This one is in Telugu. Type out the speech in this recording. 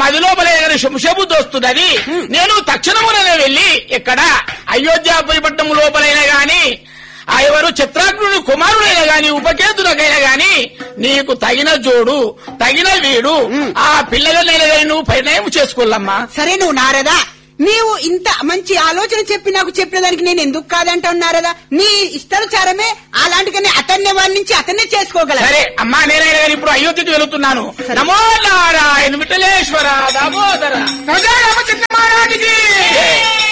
పది లోపల ఎగరి శంషబుద్ధి వస్తున్నది నేను తక్షణముననే వెళ్ళి ఎక్కడ అయోధ్యాపురిపట్నం లోపలైనా గాని ఆ ఎవరు చిత్రాగ్నుని కుమారుడైనా గాని ఉపకేతులకైనా గాని నీకు తగిన జోడు తగిన వీడు ఆ పిల్లలైనా గాని నువ్వు పరిణయం చేసుకోవాలమ్మా సరే నువ్వు నారదా నీవు ఇంత మంచి ఆలోచన చెప్పి నాకు చెప్పిన దానికి నేను ఎందుకు కాదంటావు నారదా నీ ఇష్టానుసారమే అలాంటికనే అతన్నే వాడి నుంచి అతన్నే చేసుకోగల సరే అమ్మా నేనైనా గాని ఇప్పుడు అయోధ్యకి వెళుతున్నాను నమో నారాయణ విఠలేశ్వర దామోదర రాజా రామచంద్ర మహారాజుకి